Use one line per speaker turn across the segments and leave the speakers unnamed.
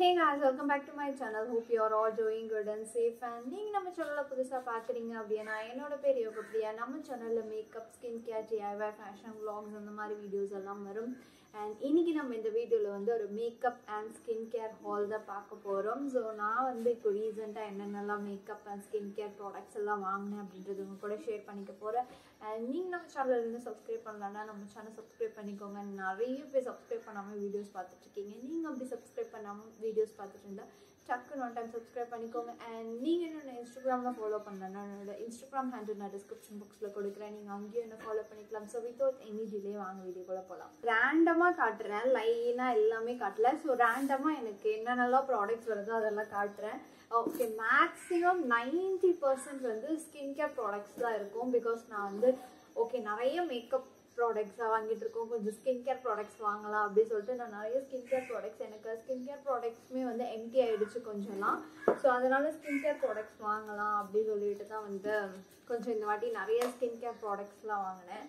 hey guys welcome back to my channel hope you are all doing good and safe and நீங்கள் நம்ம சேனலில் புதுசாக பார்க்குறீங்க அப்படின்னா என்னோட பேர் யோக பிரியா நம்ம சேனலில் makeup skin care DIY fashion vlogs அந்த மாதிரி வீடியோஸ் எல்லாம் வரும் அண்ட் இன்னைக்கு நம்ம இந்த வீடியோவில் வந்து ஒரு makeup and skin care haul தான் பார்க்க போகிறோம் ஸோ நான் வந்து இப்போ ரீசெண்டாக என்னென்னலாம் makeup and skin care products எல்லாம் வாங்கினேன் அப்படின்றது உங்க கூட ஷேர் பண்ணிக்க போகிறேன் அண்ட் நீங்கள் நம்ம சேனல் இருந்து சப்ஸ்கிரைப் பண்ணலன்னா நம்ம சேனல் சப்ஸ்கிரைப் பண்ணிக்கோங்க நிறைய பேர் சப்ஸ்கிரைப் பண்ணாமல் வீடியோஸ் பார்த்துட்ருக்கீங்க நீங்கள் அப்படி சப்ஸ்கிரைப் பண்ணாமல் வீடியோஸ் பார்த்துட்டு இருந்தால் டக்குன்னு ஒன் டைம் சப்ஸ்கிரைப் பண்ணிக்கோங்க அண்ட் நீங்கள் என்னோட இன்ஸ்டாகிராமில் ஃபாலோ பண்ணலன்னா என்னோட இன்ஸ்டாகிராம் ஹேண்டில் நான் டிஸ்கிரிப்ஷன் பாக்ஸில் கொடுக்குறேன் நீங்கள் அங்கேயும் என்ன ஃபாலோ பண்ணிக்கலாம் ஸோ வித்தவுட் எனி டிலே வாங்க வீடியோக்குள்ளே போகலாம் ரேண்டமாக காட்டுறேன் லைனாக எல்லாமே காட்டல ஸோ ரேண்டமாக எனக்கு என்னென்னலாம் ப்ராடக்ட்ஸ் வருதோ அதெல்லாம் காட்டுறேன் ஓகே மேக்ஸிமம் நைன்டி பர்சன்ட் வந்து ஸ்கின் கேர் ப்ராடக்ட்ஸ் தான் இருக்கும் பிகாஸ் நான் வந்து ஓகே நிறைய மேக்கப் ப்ராடக்ட்ஸாக வாங்கிட்டு இருக்கோம் கொஞ்சம் ஸ்கின் கேர் ப்ராடக்ட்ஸ் வாங்கலாம் அப்படின்னு சொல்லிட்டு நான் நிறைய ஸ்கின் கேர் ப்ராடக்ட்ஸ் எனக்கு ஸ்கின் கேர் ப்ராடக்ட்ஸுமே வந்து எம்டி ஆயிடுச்சு கொஞ்சம்லாம் ஸோ அதனால ஸ்கின் கேர் ப்ராடக்ட்ஸ் வாங்கலாம் அப்படின்னு சொல்லிட்டு தான் வந்து கொஞ்சம் இந்த வாட்டி நிறைய ஸ்கின் கேர் ப்ராடக்ட்ஸ்லாம் வாங்கினேன்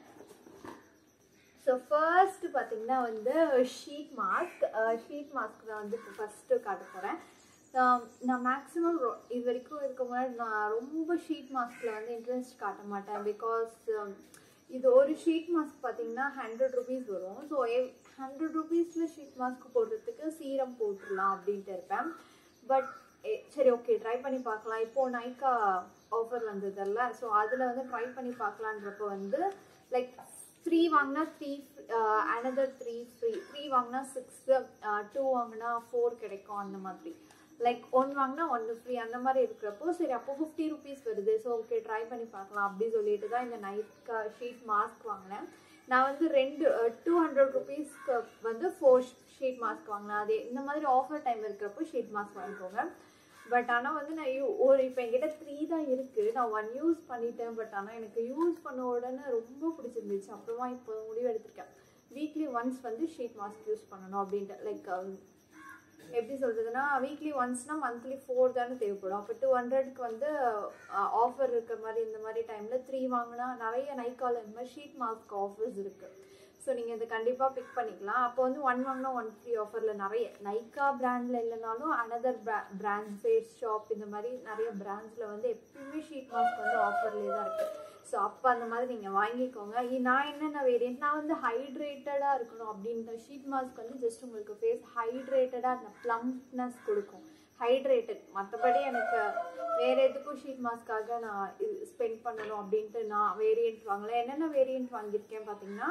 ஸோ ஃபர்ஸ்ட் பார்த்தீங்கன்னா வந்து ஷீட் மாஸ்க் ஷீட் மாஸ்க் தான் வந்து இப்போ ஃபஸ்ட்டு காட்ட போகிறேன் நான் மேக்ஸிமம் இது வரைக்கும் இருக்க முன்னாடி நான் ரொம்ப ஷீட் மாஸ்கில் வந்து இன்ட்ரெஸ்ட் காட்ட மாட்டேன் பிகாஸ் இது ஒரு ஷீட் மாஸ்க் பார்த்தீங்கன்னா ஹண்ட்ரட் ருபீஸ் வரும் ஸோ ஹண்ட்ரட் ருபீஸில் ஷீட் மாஸ்க் போடுறதுக்கு சீரம் போட்டுடலாம் அப்படின்ட்டு இருப்பேன் பட் சரி ஓகே ட்ரை பண்ணி பார்க்கலாம் இப்போது நைக்கா ஆஃபர் வந்ததல்ல ஸோ அதில் வந்து ட்ரை பண்ணி பார்க்கலான்றப்போ வந்து லைக் த்ரீ வாங்கினா three another three free three வாங்கினா சிக்ஸ் டூ வாங்கினா ஃபோர் கிடைக்கும் அந்த மாதிரி லைக் ஒன் வாங்கினா ஒன்று ஃப்ரீ அந்த மாதிரி இருக்கிறப்போ சரி அப்போ ஃபிஃப்டி ருபீஸ் வருது ஸோ ஓகே ட்ரை பண்ணி பார்க்கலாம் அப்படி சொல்லிட்டு தான் இந்த நைட் ஷீட் மாஸ்க் வாங்கினேன் நான் வந்து ரெண்டு டூ ஹண்ட்ரட் ருபீஸ்க்கு வந்து ஃபோர் ஷீட் மாஸ்க் வாங்கினேன் அது இந்த மாதிரி ஆஃபர் டைம் இருக்கிறப்போ ஷீட் மாஸ்க் வாங்கிக்கோங்க பட் ஆனால் வந்து நான் யூ ஒரு இப்போ என்கிட்ட த்ரீ தான் இருக்குது நான் ஒன் யூஸ் பண்ணிட்டேன் பட் ஆனால் எனக்கு யூஸ் பண்ண உடனே ரொம்ப பிடிச்சிருந்துச்சு அப்புறமா இப்போ முடிவு எடுத்திருக்கேன் வீக்லி ஒன்ஸ் வந்து ஷீட் மாஸ்க் யூஸ் பண்ணணும் அப்படின்ட்டு லைக் எப்படி சொல்கிறதுனா வீக்லி ஒன்ஸ்னால் மந்த்லி ஃபோர் தானே தேவைப்படும் அப்போ டூ ஹண்ட்ரட்க்கு வந்து ஆஃபர் இருக்கிற மாதிரி இந்த மாதிரி டைமில் த்ரீ வாங்கினா நிறைய நைக்கால் இந்த மாதிரி ஷீட் மாஸ்க் ஆஃபர்ஸ் இருக்குது ஸோ நீங்கள் இதை கண்டிப்பாக பிக் பண்ணிக்கலாம் அப்போ வந்து ஒன் வாங்கினா ஒன் ஃப்ரீ ஆஃபரில் நிறைய நைக்கா பிராண்டில் இல்லைனாலும் அனதர் பிரா பிராண்ட் ஃபேஸ் ஷாப் இந்த மாதிரி நிறைய பிராண்ட்ஸில் வந்து எப்பயுமே ஷீட் மாஸ்க் வந்து ஆஃபர்லேயே தான் இருக்குது ஸோ அப்போ அந்த மாதிரி நீங்கள் வாங்கிக்கோங்க நான் என்னென்ன வேரியன்ட் நான் வந்து ஹைட்ரேட்டடாக இருக்கணும் அப்படின்ற ஷீட் மாஸ்க் வந்து ஜஸ்ட் உங்களுக்கு ஃபேஸ் ஹைட்ரேட்டடாக அந்த ப்ளம்ப்னஸ் கொடுக்கும் ஹைட்ரேட்டட் மற்றபடி எனக்கு வேறு எதுக்கும் ஷீட் மாஸ்க்காக நான் இது ஸ்பெண்ட் பண்ணணும் அப்படின்ட்டு நான் வேரியன்ட் வாங்கலை என்னென்ன வேரியன்ட் வாங்கியிருக்கேன் பார்த்தீங்கன்னா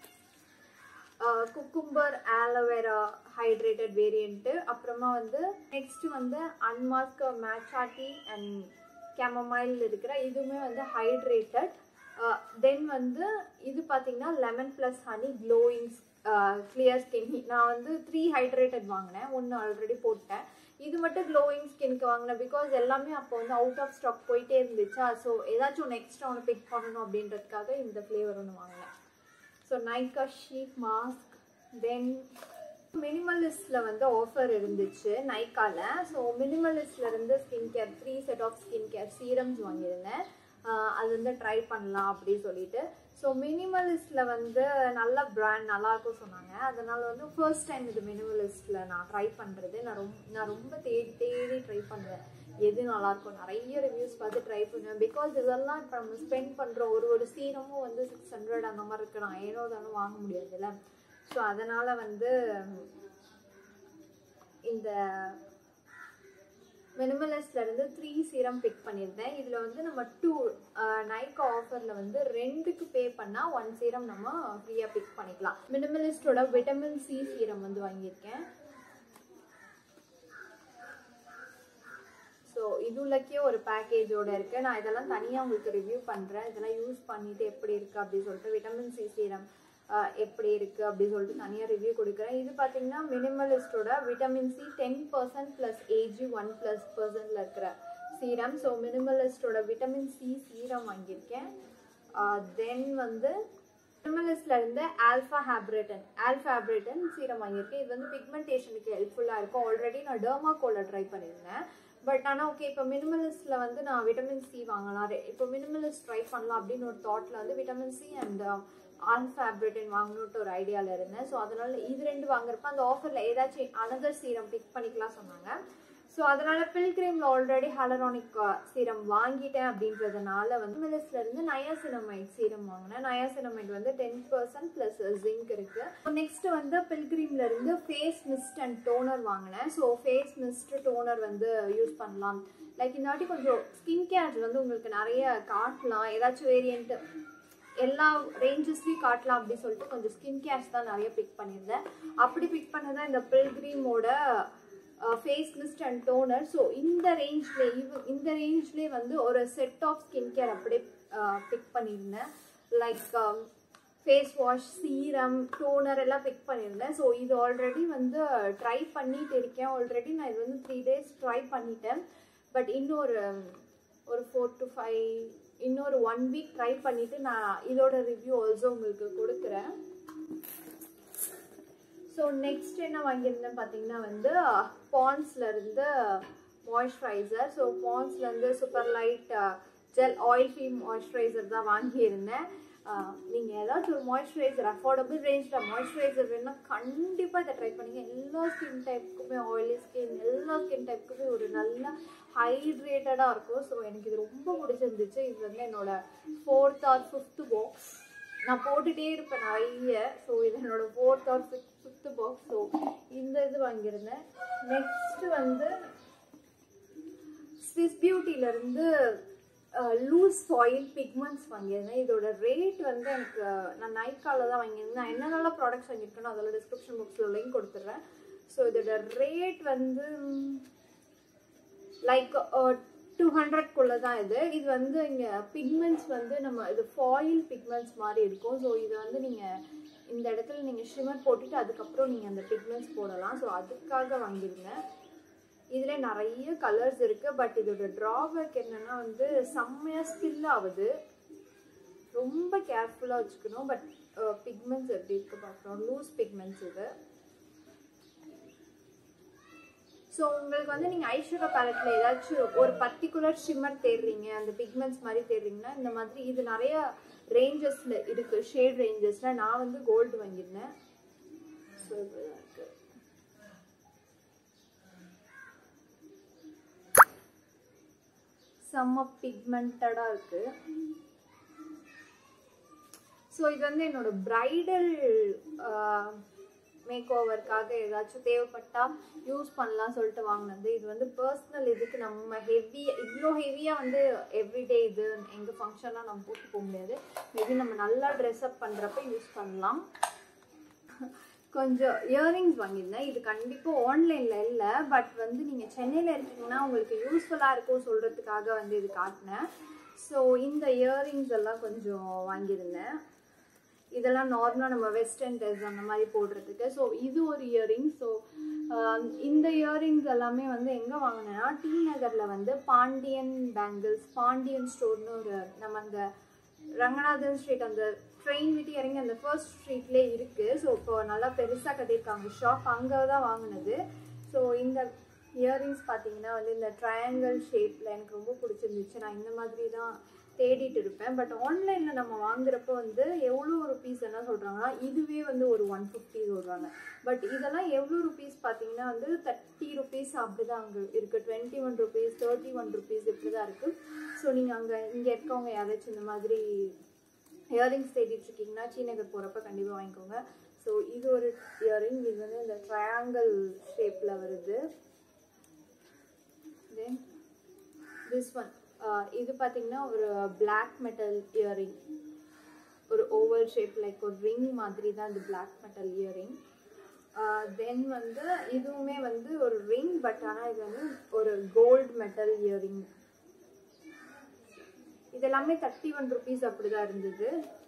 குக்கும்பர் ஆலோவேரா ஹைட்ரேட்டட் வேரியண்ட்டு அப்புறமா வந்து நெக்ஸ்ட் வந்து அன்மாஸ்க் மேட்சாட்டி அண்ட் கேமமைல் இருக்கிற இதுவுமே வந்து ஹைட்ரேட்டட் தென் வந்து இது பார்த்தீங்கன்னா lemon plus honey glowing clear skin நான் வந்து த்ரீ ஹைட்ரேட்டட் வாங்கினேன் ஒன்று ஆல்ரெடி போட்டேன் இது மட்டும் க்ளோயிங் ஸ்கின்க்கு வாங்கினேன் பிகாஸ் எல்லாமே அப்போ வந்து அவுட் ஆஃப் ஸ்டாக் போயிட்டே இருந்துச்சா ஸோ ஏதாச்சும் ஒன்று எக்ஸ்ட்ரா ஒன்று பிக் பண்ணணும் அப்படின்றதுக்காக இந்த ஃப்ளேவர் ஒன்று வாங்கினேன் so Nykaa sheet mask then மினிமலிஸ்டில் வந்து ஆஃபர் இருந்துச்சு நைக்காவில் ஸோ மினிமலிஸ்டில் இருந்து skin care three set of skin care serums வாங்கியிருந்தேன் அது வந்து ட்ரை பண்ணலாம் அப்படின்னு சொல்லிட்டு ஸோ மினிமலிஸ்டில் வந்து நல்ல ப்ராண்ட் நல்லாயிருக்கும் சொன்னாங்க அதனால் வந்து ஃபர்ஸ்ட் டைம் இது மினிமலிஸ்டில் நான் ட்ரை பண்ணுறது நான் ரொம்ப நான் ரொம்ப தேடி தேடி ட்ரை பண்ணுவேன் எது நல்லாயிருக்கும் நிறைய ரிவ்யூஸ் பார்த்து ட்ரை பண்ணுவேன் பிகாஸ் இதெல்லாம் இப்போ நம்ம ஸ்பெண்ட் பண்ணுற ஒரு ஒரு சீரமும் வந்து சிக்ஸ் ஹண்ட்ரட் அந்த மாதிரி இருக்கு நான் ஏனோ தானே வாங்க முடியாதுல்ல ஸோ அதனால் வந்து இந்த மினிமலிஸ்ட்லேருந்து த்ரீ சீரம் பிக் பண்ணியிருந்தேன் இதில் வந்து நம்ம டூ நைக்கா ஆஃபரில் வந்து ரெண்டுக்கு பே பண்ணால் ஒன் சீரம் நம்ம ஃப்ரீயாக பிக் பண்ணிக்கலாம் மினிமலிஸ்டோட விட்டமின் சி சீரம் வந்து வாங்கியிருக்கேன் ஸோ இதுலக்கே ஒரு பேக்கேஜோட இருக்குது நான் இதெல்லாம் தனியாக உங்களுக்கு ரிவ்யூ பண்ணுறேன் இதெல்லாம் யூஸ் பண்ணிவிட்டு எப்படி இருக்குது அப்படின்னு சொல்லிட்டு விட்டமின் சி சீரம் எப்படி இருக்குது அப்படின்னு சொல்லிட்டு தனியாக ரிவ்யூ கொடுக்குறேன் இது பார்த்தீங்கன்னா மினிமலிஸ்டோட vitamin C ten percent plus AG one plus பர்சன்டில் இருக்கிற சீரம் ஸோ மினிமலிஸ்டோட விட்டமின் சி சீரம் வாங்கியிருக்கேன் தென் வந்து மினிமலிஸ்ட்ல இருந்து alpha arbutin alpha arbutin serum வாங்கியிருக்கேன் இது வந்து பிக்மெண்டேஷனுக்கு ஹெல்ப்ஃபுல்லாக இருக்கும் ஆல்ரெடி நான் டெர்மாகோல ட்ரை பண்ணியிருந்தேன் பட் ஆனால் ஓகே இப்போ மினிமலிஸ்டில் வந்து நான் விட்டமின் சி வாங்கலாம் இப்போ மினிமலிஸ்ட் ட்ரை பண்ணலாம் அப்படின்னு ஒரு தாட்டில் வந்து விட்டமின் சி அண்ட் ஆல்ஃபேப்ரிட்டின் வாங்கணுன்ட்டு ஒரு ஐடியாவில் இருந்தேன் ஸோ அதனால இது ரெண்டு வாங்குறப்ப அந்த ஆஃபரில் ஏதாச்சும் அனதர் சீரம் பிக் பண்ணிக்கலாம் சொன்னாங்க ஸோ அதனால பில்கிரிமில் ஆல்ரெடி ஹலரானிக் சீரம் வாங்கிட்டேன் அப்படின்றதுனால வந்து மிலஸ்ல இருந்து நயாசினமைட் சீரம் வாங்கினேன் நயாசினமைட் வந்து டென் பர்சன்ட் ப்ளஸ் ஜிங்க் இருக்கு நெக்ஸ்ட் வந்து பில்கிரிம்ல இருந்து ஃபேஸ் மிஸ்ட் அண்ட் டோனர் வாங்கினேன் ஸோ ஃபேஸ் மிஸ்ட் டோனர் வந்து யூஸ் பண்ணலாம் லைக் இந்த வாட்டி கொஞ்சம் ஸ்கின் கேர் வந்து உங்களுக்கு நிறைய காட்டலாம் ஏதாச்சும் வேரியன்ட் எல்லா ரேஞ்சஸ்லையும் காட்டலாம் அப்படி சொல்லிட்டு கொஞ்சம் ஸ்கின் கேர்ஸ் தான் நிறைய பிக் பண்ணியிருந்தேன் அப்படி பிக் பண்ணதான் இந்த பில்கிரீமோட face mist and toner so இந்த ரேஞ்ச்ல இவ இந்த ரேஞ்ச்லேயே வந்து ஒரு செட் ஆஃப் ஸ்கின் கேர் அப்படியே பிக் பண்ணியிருந்தேன் like face wash serum toner எல்லாம் பிக் பண்ணியிருந்தேன் ஸோ இது ஆல்ரெடி வந்து ட்ரை பண்ணிட்டு இருக்கேன் ஆல்ரெடி நான் இது வந்து த்ரீ டேஸ் ட்ரை பண்ணிட்டேன் பட் இன்னொரு ஒரு ஃபோர் டு ஃபைவ் இன்னொரு ஒன் வீக் ட்ரை பண்ணிவிட்டு நான் இதோட ரிவ்யூ ஆல்சோ உங்களுக்கு கொடுக்குறேன் ஸோ நெக்ஸ்ட் என்ன வாங்கியிருந்தேன் பார்த்தீங்கன்னா வந்து பான்ஸ்ல இருந்து மாய்ஸ்சரைசர் ஸோ பான்ஸ்ல இருந்து super light gel oil free moisturiser தான் வாங்கியிருந்தேன் நீங்கள் ஏதாச்சும் ஒரு மாய்ஸ்சரைசர் அஃபோர்டபுள் ரேஞ்சில் மாய்ஸ்சரைசர் வேணும்னா கண்டிப்பாக இதை ட்ரை பண்ணுங்க எல்லா ஸ்கின் டைப்புக்குமே ஆயிலி ஸ்கின் எல்லா ஸ்கின் டைப்புக்குமே ஒரு நல்ல ஹைட்ரேட்டடாக இருக்கும் ஸோ எனக்கு இது ரொம்ப பிடிச்சிருந்துச்சு இது வந்து என்னோட ஃபோர்த் ஆர் ஃபிஃப்த் பாக்ஸ் நான் போட்டுகிட்டே இருப்பேன் நிறைய ஸோ இது என்னோட fourth or fifth fifth box so இந்த இது வாங்கியிருந்தேன் நெக்ஸ்ட் வந்து ஸ்விஸ் பியூட்டிலேருந்து லூஸ் ஆயில் பிக்மெண்ட்ஸ் வாங்கியிருந்தேன் இதோட ரேட் வந்து எனக்கு நான் நைக்காவில் தான் வாங்கியிருந்தேன் நான் என்னென்ன ப்ராடக்ட்ஸ் வாங்கியிருக்கேனோ அதோட டிஸ்கிரிப்ஷன் பாக்ஸில் லிங்க் கொடுத்துட்றேன் ஸோ இதோட ரேட் வந்து லைக் டூ ஹண்ட்ரட்குள்ளே தான் இது இது வந்து இங்கே பிக்மெண்ட்ஸ் வந்து நம்ம இது ஃபாயில் பிக்மெண்ட்ஸ் மாதிரி இருக்கும் ஸோ இது வந்து நீங்கள் இந்த இடத்துல நீங்கள் ஷிமர் போட்டுட்டு அதுக்கப்புறம் நீங்கள் அந்த பிக்மெண்ட்ஸ் போடலாம் ஸோ அதுக்காக வாங்கியிருந்தேன் இதில் நிறைய கலர்ஸ் இருக்குது பட் இதோட ட்ராபேக் என்னென்னா வந்து செம்மையாக ஸ்பில் ஆகுது ரொம்ப கேர்ஃபுல்லாக வச்சுக்கணும் பட் பிக்மெண்ட்ஸ் எப்படி இருக்கு பார்க்குறோம் லூஸ் பிக்மெண்ட்ஸ் இது ஸோ உங்களுக்கு வந்து நீங்கள் ஐஷேடோ பேலட்டில் ஏதாச்சும் ஒரு பர்டிகுலர் ஷிம்மர் தேடுறீங்க அந்த பிக்மெண்ட்ஸ் மாதிரி தேடுறீங்கன்னா இந்த மாதிரி இது நிறைய ரேஞ்சஸில் இருக்குது ஷேட் ரேஞ்சஸில் நான் வந்து கோல்டு வாங்கியிருந்தேன் ஸோ இப்படிதான் இருக்கு செம்ம பிக்மெண்டடாக இருக்குது ஸோ இது வந்து என்னோட ப்ரைடல் மேக் ஓவருக்காக ஏதாச்சும் தேவைப்பட்டா யூஸ் பண்ணலாம் சொல்லிட்டு வாங்கினது இது வந்து பர்சனல் இதுக்கு நம்ம ஹெவியாக இவ்வளோ ஹெவியாக வந்து எவ்ரிடே இது எங்கள் ஃபங்க்ஷனாக நம்ம போட்டு போக முடியாது மேபி நம்ம நல்லா ட்ரெஸ் அப் பண்ணுறப்ப யூஸ் பண்ணலாம் கொஞ்சம் இயரிங்ஸ் வாங்கியிருந்தேன் இது கண்டிப்பாக ஆன்லைனில் இல்லை பட் வந்து நீங்கள் சென்னையில் இருக்கீங்கன்னா உங்களுக்கு யூஸ்ஃபுல்லாக இருக்கும் சொல்கிறதுக்காக வந்து இது காட்டினேன் ஸோ இந்த இயரிங்ஸ் எல்லாம் கொஞ்சம் வாங்கியிருந்தேன் இதெல்லாம் நார்மலாக நம்ம வெஸ்டர்ன் ட்ரெஸ் அந்த மாதிரி போடுறதுக்கு ஸோ இது ஒரு இயரிங் ஸோ இந்த இயரிங்ஸ் எல்லாமே வந்து எங்கே வாங்கினேன்னா டி நகரில் வந்து பாண்டியன் பேங்கிள்ஸ் பாண்டியன் ஸ்டோர்னு ஒரு நம்ம அந்த ரங்கநாதன் ஸ்ட்ரீட் அந்த ட்ரெயின் விட்டு இறங்கி அந்த ஃபர்ஸ்ட் ஸ்ட்ரீட்லேயே இருக்குது ஸோ இப்போ நல்லா பெருசாக கட்டியிருக்காங்க ஷாப் அங்கே தான் வாங்கினது ஸோ இந்த இயரிங்ஸ் பார்த்தீங்கன்னா வந்து இந்த ட்ரையாங்கிள் ஷேப்பில் எனக்கு ரொம்ப பிடிச்சிருந்துச்சு நான் இந்த மாதிரி தான் தேடிட்டு இருப்பேன் பட் ஆன்லைனில் நம்ம வாங்குறப்ப வந்து எவ்வளோ ருபீஸ் என்ன சொல்கிறாங்கன்னா இதுவே வந்து ஒரு ஒன் ஃபிஃப்டி சொல்கிறாங்க பட் இதெல்லாம் எவ்வளோ ருபீஸ் பார்த்தீங்கன்னா வந்து தேர்ட்டி ருபீஸ் அப்படி தான் அங்கே இருக்குது twenty one rupees thirty one rupees இப்படி தான் இருக்குது ஸோ நீங்கள் அங்கே இங்கே இருக்கவங்க யாராச்சும் இந்த மாதிரி இயரிங்ஸ் தேடிட்டு இருக்கீங்கன்னா சீனகர் போகிறப்ப கண்டிப்பாக வாங்கிக்கோங்க ஸோ இது ஒரு இயரிங் இது வந்து இந்த ட்ரையாங்கிள் ஷேப்பில் வருது தென் திஸ் ஒன் இது பார்த்தீங்கன்னா ஒரு பிளாக் மெட்டல் இயரிங் ஒரு ஓவல் ஷேப் லைக் ஒரு ரிங் மாதிரி தான் இந்த பிளாக் மெட்டல் இயரிங் தென் வந்து இதுவுமே வந்து ஒரு ரிங் பட் ஆனால் இது வந்து ஒரு கோல்டு மெட்டல் இயரிங் இது எல்லாமே தேர்ட்டி ஒன் ருபீஸ் அப்படி தான் இருந்தது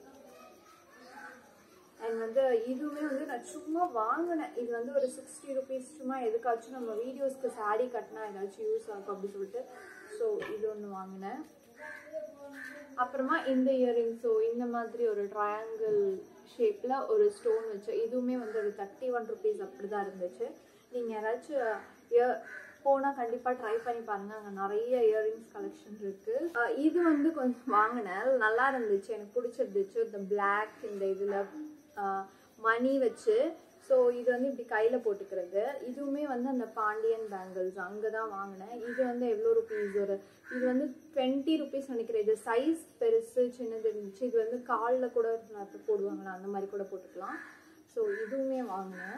அண்ட் வந்து இதுவுமே வந்து நான் சும்மா வாங்கினேன் இது வந்து ஒரு சிக்ஸ்டி ருபீஸ் சும்மா எதுக்காச்சும் நம்ம வீடியோஸ்க்கு சாரீ கட்டினா ஏதாச்சும் யூஸ் ஆகும் அப்படின்னு சொல்லிட்டு ஸோ இது ஒன்று வாங்கினேன் அப்புறமா இந்த இயரிங் ஸோ இந்த மாதிரி ஒரு ட்ரையாங்கிள் ஷேப்பில் ஒரு ஸ்டோன் வச்சு இதுவுமே வந்து ஒரு தேர்ட்டி ஒன் ருபீஸ் அப்படி தான் இருந்துச்சு நீங்கள் யாராச்சும் இயர் போனால் கண்டிப்பாக ட்ரை பண்ணி பாருங்கள் அங்கே நிறைய இயரிங்ஸ் கலெக்ஷன் இருக்குது இது வந்து கொஞ்சம் வாங்கினேன் நல்லா இருந்துச்சு எனக்கு பிடிச்சிருந்துச்சு இந்த பிளாக் இந்த இதில் மணி வச்சு ஸோ இது வந்து இப்படி கையில் போட்டுக்கிறது இதுவுமே வந்து அந்த பாண்டியன் பேங்கிள்ஸ் அங்கே தான் வாங்கினேன் இது வந்து எவ்வளோ ருபீஸ் ஒரு இது வந்து டுவெண்ட்டி ருபீஸ் நினைக்கிறேன் இது சைஸ் பெருசு சின்னது இருந்துச்சு இது வந்து காலில் கூட போடுவாங்களா அந்த மாதிரி கூட போட்டுக்கலாம் ஸோ இதுவுமே வாங்கினேன்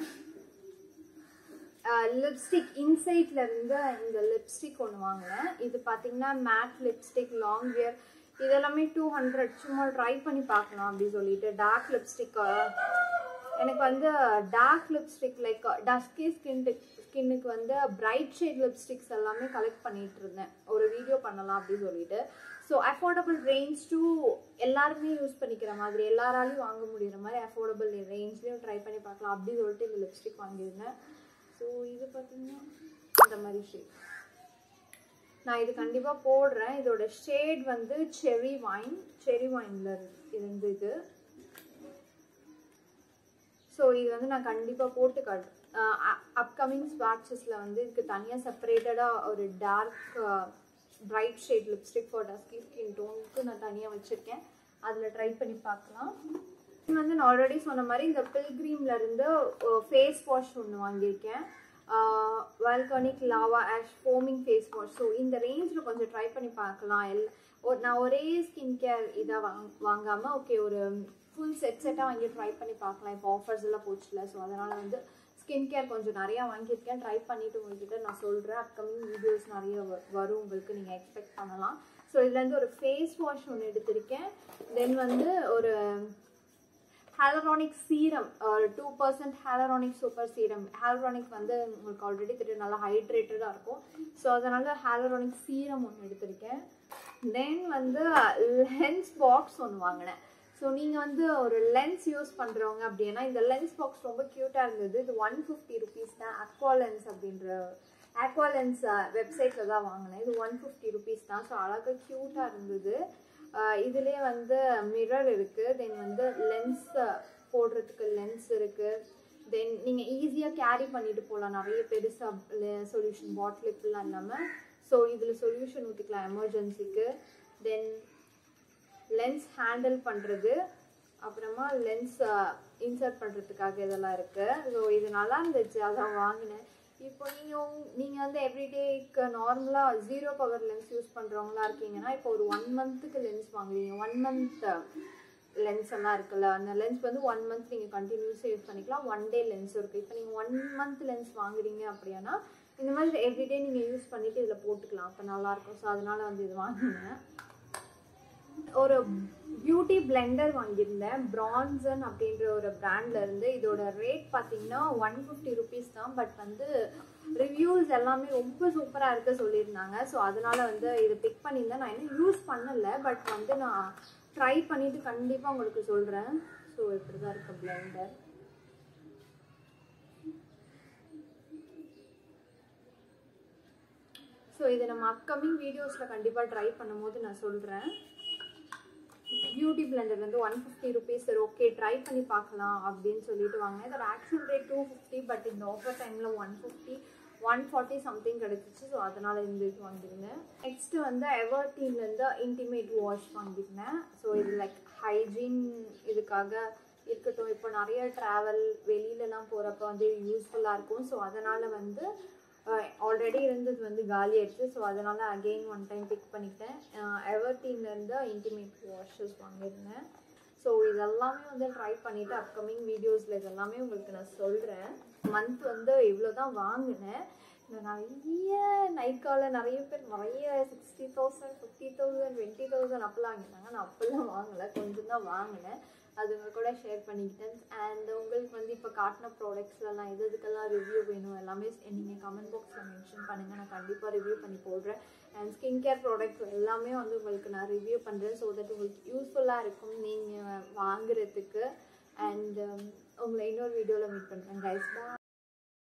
லிப்ஸ்டிக் இன்சைட்ல இருந்து இந்த லிப்ஸ்டிக் ஒன்று வாங்கினேன் இது பார்த்தீங்கன்னா மேட் லிப்ஸ்டிக் லாங் வியர் இதெல்லாமே டூ ஹண்ட்ரட் சும்மா ட்ரை பண்ணி பார்க்கலாம் அப்படின்னு சொல்லிட்டு டார்க் லிப்ஸ்டிக் எனக்கு வந்து dark lipstick like dusky skin ஸ்கின்னுக்கு வந்து பிரைட் ஷேட் லிப்ஸ்டிக்ஸ் எல்லாமே கலெக்ட் பண்ணிட்டு இருந்தேன் ஒரு வீடியோ பண்ணலாம் அப்படின்னு சொல்லிட்டு ஸோ அஃபோர்டபுள் ரேஞ்ச் டூ எல்லாருமே யூஸ் பண்ணிக்கிற மாதிரி எல்லாராலையும் வாங்க முடிகிற மாதிரி அஃபோர்டபுள் ரேஞ்ச்லேயும் ட்ரை பண்ணி பார்க்கலாம் அப்படின்னு சொல்லிட்டு இந்த லிப்ஸ்டிக் வாங்கியிருந்தேன் ஸோ இது பார்த்தீங்கன்னா இந்த மாதிரி ஷேட் நான் இது கண்டிப்பாக போடுறேன் இதோட ஷேட் வந்து செரி வைன் செரி வைனில் இருந்து இது ஸோ இது வந்து நான் கண்டிப்பாக போட்டு காட்டுறேன் அப்கமிங் ஸ்வாட்சஸில் வந்து இதுக்கு தனியாக செப்பரேட்டடாக ஒரு dark bright shade lipstick for dusky skin டோனுக்கு நான் தனியாக வச்சுருக்கேன் அதில் ட்ரை பண்ணி பார்க்கலாம் இது வந்து நான் ஆல்ரெடி சொன்ன மாதிரி இந்த பில்கிரீம்ல இருந்து ஃபேஸ் வாஷ் ஒன்று வாங்கியிருக்கேன் volcanic lava ash foaming face wash so இந்த ரேஞ்சில் கொஞ்சம் ட்ரை பண்ணி பார்க்கலாம் எல் ஒரு நான் ஒரே ஸ்கின் கேர் இதாக வாங் வாங்காமல் ஓகே ஒரு ஃபுல் செட் செட்டாக வாங்கி ட்ரை பண்ணி பார்க்கலாம் இப்போ ஆஃபர்ஸ் எல்லாம் போச்சுல ஸோ அதனால் வந்து ஸ்கின் கேர் கொஞ்சம் நிறையா வாங்கியிருக்கேன் ட்ரை பண்ணிவிட்டு உங்கள்கிட்ட நான் சொல்கிறேன் அப்கமிங் வீடியோஸ் நிறைய வரும் உங்களுக்கு நீங்கள் எக்ஸ்பெக்ட் பண்ணலாம் ஸோ இதுலேருந்து ஒரு ஃபேஸ் வாஷ் ஒன்று எடுத்திருக்கேன் தென் வந்து ஒரு hyaluronic serum two percent hyaluronic super serum hyaluronic வந்து உங்களுக்கு ஆல்ரெடி தெரியும் நல்லா ஹைட்ரேட்டடாக இருக்கும் ஸோ அதனால் ஹாலரானிக் சீரம் ஒன்று எடுத்திருக்கேன் தென் வந்து லென்ஸ் பாக்ஸ் ஒன்று வாங்கினேன் ஸோ நீங்கள் வந்து ஒரு லென்ஸ் யூஸ் பண்ணுறவங்க அப்படின்னா இந்த லென்ஸ் பாக்ஸ் ரொம்ப க்யூட்டாக இருந்தது இது ஒன் ஃபிஃப்டி ருபீஸ் தான் அக்வா லென்ஸ் அப்படின்ற அக்வா லென்ஸ் வெப்சைட்டில் தான் வாங்கினேன் இது ஒன் ஃபிஃப்டி ருபீஸ் தான் ஸோ அழகாக க்யூட்டாக இருந்தது இதுலேயே வந்து மிரர் இருக்குது தென் வந்து லென்ஸ் போடுறதுக்கு லென்ஸ் இருக்குது தென் நீங்கள் ஈஸியாக கேரி பண்ணிட்டு போகலாம் நிறைய பெருசாக சொல்யூஷன் பாட்டில் இப்படிலாம் இல்லாமல் ஸோ இதில் சொல்யூஷன் ஊற்றிக்கலாம் எமர்ஜென்சிக்கு தென் லென்ஸ் ஹேண்டில் பண்ணுறது அப்புறமா லென்ஸ் இன்சர்ட் பண்ணுறதுக்காக இதெல்லாம் இருக்குது ஸோ இது நல்லா இருந்துச்சு அதான் வாங்கினேன் இப்போ நீங்கள் நீங்கள் வந்து எவ்ரிடேக்கு நார்மலாக ஜீரோ பவர் லென்ஸ் யூஸ் பண்ணுறவங்களா இருக்கீங்கன்னா இப்போ ஒரு ஒன் மந்த்துக்கு லென்ஸ் வாங்குவீங்க ஒன் மந்த் லென்ஸ் எல்லாம் இருக்குல்ல அந்த லென்ஸ் வந்து ஒன் மந்த் நீங்கள் கண்டினியூஸாக யூஸ் பண்ணிக்கலாம் ஒன் டே லென்ஸ் இருக்குது இப்போ நீங்கள் ஒன் மந்த் லென்ஸ் வாங்குறீங்க அப்படின்னா இந்த மாதிரி எவ்ரிடே நீங்கள் யூஸ் பண்ணிவிட்டு இதில் போட்டுக்கலாம் அப்போ நல்லாயிருக்கும் ஸோ அதனால் வந்து இது வாங்கினேன் ஒரு பியூட்டி பிளெண்டர் வாங்கியிருந்தேன் பிரான்சன் அப்படின்ற ஒரு பிராண்ட்ல இருந்து இதோட ரேட் பார்த்தீங்கன்னா ஒன் ஃபிஃப்டி ருபீஸ் தான் பட் வந்து ரிவ்யூஸ் எல்லாமே ரொம்ப சூப்பராக இருக்க சொல்லியிருந்தாங்க ஸோ அதனால வந்து இதை பிக் பண்ணியிருந்தேன் நான் இன்னும் யூஸ் பண்ணலை பட் வந்து நான் ட்ரை பண்ணிட்டு கண்டிப்பாக உங்களுக்கு சொல்கிறேன் ஸோ இப்படி தான் இருக்கு பிளெண்டர் ஸோ இதை நம்ம அப்கமிங் வீடியோஸில் கண்டிப்பாக ட்ரை பண்ணும்போது நான் சொல்கிறேன் பியூட்டி பிளெண்டர் வந்து ஒன் ஃபிஃப்டி ருபீஸ் சரி ஓகே ட்ரை பண்ணி பார்க்கலாம் அப்படின்னு சொல்லிட்டு வாங்கினேன் இதோட actual rate two fifty but இந்த ஆஃபர் டைமில் one fifty one forty something கிடச்சிச்சு ஸோ அதனால் இந்த இது வாங்கியிருந்தேன் நெக்ஸ்ட்டு வந்து எவர்டீன்லேருந்து இன்டிமேட் வாஷ் வாங்கியிருந்தேன் ஸோ இது லைக் ஹைஜீன் இதுக்காக இருக்கட்டும் இப்போ நிறைய ட்ராவல் வெளியிலலாம் போகிறப்ப வந்து யூஸ்ஃபுல்லாக இருக்கும் ஸோ அதனால் வந்து ஆல்ரெடி இருந்தது வந்து காலி ஆயிடுச்சு ஸோ அதனால் அகெயின் ஒன் டைம் பிக் பண்ணிக்கிட்டேன் எவர்டீன்லேருந்து இன்டிமேட் வாஷஸ் வாங்கியிருந்தேன் ஸோ இதெல்லாமே வந்து ட்ரை பண்ணிவிட்டு அப்கமிங் வீடியோஸில் இதெல்லாமே உங்களுக்கு நான் சொல்கிறேன் மந்த் வந்து இவ்வளோ தான் வாங்கினேன் நான் நிறைய நைக்காவில் நிறைய பேர் நிறைய sixty thousand fifty thousand twenty thousand அப்போல்லாம் வாங்கினாங்க நான் அப்போல்லாம் வாங்கலை கொஞ்சம் தான் வாங்கினேன் அது உங்கள் கூட ஷேர் பண்ணிக்கிட்டேன் அண்ட் உங்களுக்கு வந்து இப்போ காட்டின ப்ராடக்ட்ஸ்லாம் எது எதுக்கெல்லாம் ரிவ்யூ வேணும் எல்லாமே நீங்கள் கமெண்ட் பாக்ஸில் மென்ஷன் பண்ணுங்கள் நான் கண்டிப்பாக ரிவ்யூ பண்ணி போடுறேன் அண்ட் ஸ்கின் கேர் ப்ராடக்ட்ஸ் எல்லாமே வந்து உங்களுக்கு நான் ரிவ்யூ பண்ணுறேன் ஸோ தட் உங்களுக்கு யூஸ்ஃபுல்லாக இருக்கும் நீங்கள் வாங்குறதுக்கு அண்ட் உங்களை இன்னொரு வீடியோவில் மீட் பண்ணுறேன் கைஸ் பாய்